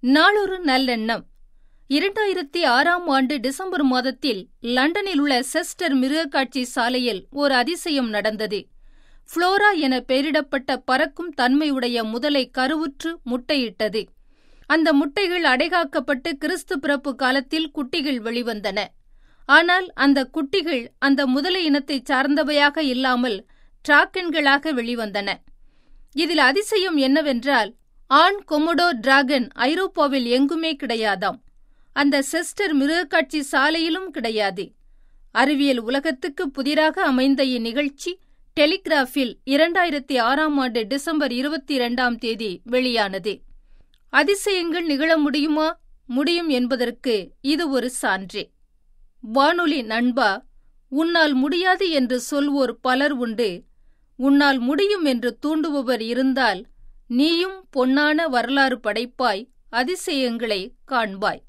நாளொரு நல்லெண்ணம் இரண்டாயிரத்தி ஆறாம் ஆண்டு டிசம்பர் மாதத்தில் லண்டனில் உள்ள செஸ்டர் மிருகக்காட்சி சாலையில் ஒரு அதிசயம் நடந்தது புளோரா என பெயரிடப்பட்ட பறக்கும் தன்மையுடைய முதலை கருவுற்று முட்டையிட்டது அந்த முட்டைகள் அடைகாக்கப்பட்டு கிறிஸ்து பிறப்பு காலத்தில் குட்டிகள் வெளிவந்தன ஆனால் அந்த குட்டிகள் அந்த முதலை இனத்தைச் சார்ந்தவையாக இல்லாமல் டிராக்கன்களாக வெளிவந்தன இதில் அதிசயம் என்னவென்றால் ஆண் கொமோடோ டிராகன் ஐரோப்பாவில் எங்குமே கிடையாதாம் அந்த செஸ்டர் மிருகக்காட்சி சாலையிலும் கிடையாது அறிவியல் உலகத்துக்கு புதிராக அமைந்த இந்நிகழ்ச்சி டெலிகிராஃபில் இரண்டாயிரத்தி ஆறாம் ஆண்டு டிசம்பர் இருபத்தி இரண்டாம் தேதி வெளியானது அதிசயங்கள் நிகழ முடியுமா முடியும் என்பதற்கு இது ஒரு சான்றே வானொலி நண்பா உன்னால் முடியாது என்று சொல்வோர் பலர் உண்டு உன்னால் முடியும் என்று தூண்டுபவர் இருந்தால் நீயும் பொன்னான வரலாறு படைப்பாய் அதிசயங்களை காண்பாய்